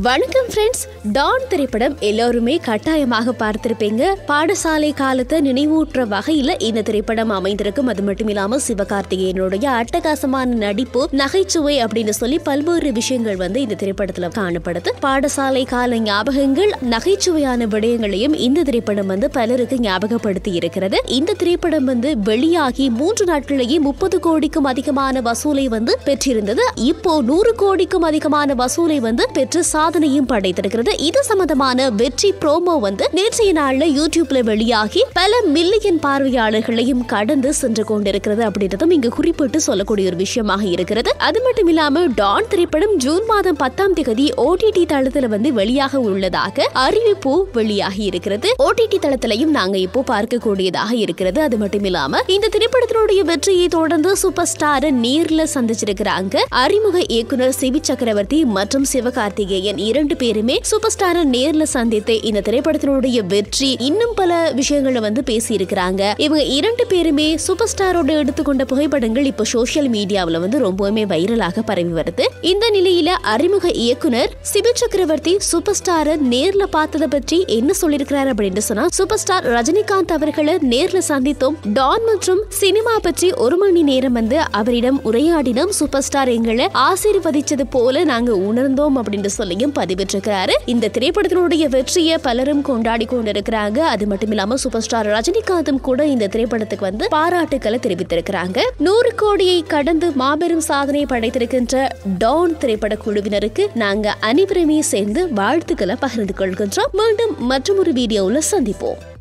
வணக்கம் friends Don திரைப்படம் எல்லோருமே கட்டாயமாக பார்த்திருப்பீங்க பாடசாலை காலத்தை நினைவூட்டுற வகையில இந்த திரைப்படம் அமைந்திருக்கும் அது மட்டும் இல்லாம சிவகார்த்திகேயனுடைய அட்டகாசமான நடிப்பு நகைச்சுவை அப்படின்னு சொல்லி பல்வேறு விஷயங்கள் வந்து இந்த திரைப்படத்துல காணப்படுது பாடசாலை கால ஞாபகங்கள் நகைச்சுவையான விடயங்களையும் இந்த திரைப்படம் வந்து பலருக்கு ஞாபகப்படுத்தி இருக்கிறது இந்த திரைப்படம் வந்து வெளியாகி மூன்று நாட்களிலேயே முப்பது கோடிக்கும் அதிகமான வசூலை வந்து பெற்றிருந்தது இப்போ நூறு கோடிக்கும் அதிகமான வசூலை வந்து பெற்று சாதனையும் படைத்திருக்கிறது இது சம்பந்தமான வெற்றி ப்ரோமோ வந்து நேற்றைய நாள்ல யூடியூப்ல வெளியாகி பல மில்லியன் பார்வையாளர்களையும் கடந்து சென்று கொண்டிருக்கிறது அப்படின்றதும் இங்கு குறிப்பிட்டு சொல்லக்கூடிய ஒரு விஷயமாக இருக்கிறது அது மட்டும் இல்லாம டான் திரைப்படம் ஜூன் மாதம் பத்தாம் தேதி ஓடிடி தளத்துல வந்து வெளியாக உள்ளதாக அறிவிப்பு வெளியாகி இருக்கிறது ஓடிடி தளத்திலையும் நாங்க இப்போ பார்க்கக்கூடியதாக இருக்கிறது அது மட்டும் இல்லாம இந்த திரைப்படத்தினுடைய வெற்றியை தொடர்ந்து சூப்பர் ஸ்டாரை நேர்ல சந்திச்சிருக்கிறாங்க அறிமுக இயக்குனர் சிவி சக்கரவர்த்தி மற்றும் சிவகார்த்திகேயன் இரண்டு பேருமே சூப்பர் ஸ்டாரை நேர்ல சந்தித்து இந்த திரைப்படத்தினுடைய வெற்றி இன்னும் பல விஷயங்களை வந்து பேசி இருக்கிறாங்க இவங்க இரண்டு பேருமே சூப்பர் ஸ்டாரோட எடுத்துக்கொண்ட புகைப்படங்கள் இப்போ சோஷியல் மீடியாவுல வந்து ரொம்பவுமே வைரலாக பரவி வருது இந்த நிலையில அறிமுக இயக்குனர் சிபி சக்கரவர்த்தி சூப்பர் ஸ்டாரை நேர்ல பார்த்ததை பற்றி என்ன சொல்லியிருக்கிறார் அப்படின்னு சொன்னா சூப்பர் ஸ்டார் ரஜினிகாந்த் அவர்களை நேர்ல சந்தித்தோம் டான் மற்றும் சினிமா பற்றி ஒரு மணி நேரம் வந்து அவரிடம் உரையாடினோம் சூப்பர் ஸ்டார் எங்களை ஆசீர்வதிச்சது போல நாங்க உணர்ந்தோம் அப்படின்னு சொல்லியும் பதிவிட்டிருக்கிறாரு இந்த திரைப்படத்தினுடைய வெற்றியை பலரும் கொண்டாடி கொண்டிருக்கிறாங்க அது மட்டும் இல்லாம சூப்பர் ஸ்டார் ரஜினிகாந்தும் கூட இந்த திரைப்படத்துக்கு வந்து பாராட்டுக்களை தெரிவித்திருக்கிறாங்க நூறு கோடியை கடந்து மாபெரும் சாதனை படைத்திருக்கின்ற டான் திரைப்பட குழுவினருக்கு நாங்க அனைவருமே சேர்ந்து வாழ்த்துக்களை பகிர்ந்து கொள்கின்றோம் மீண்டும் மற்றொரு வீடியோவில் சந்திப்போம்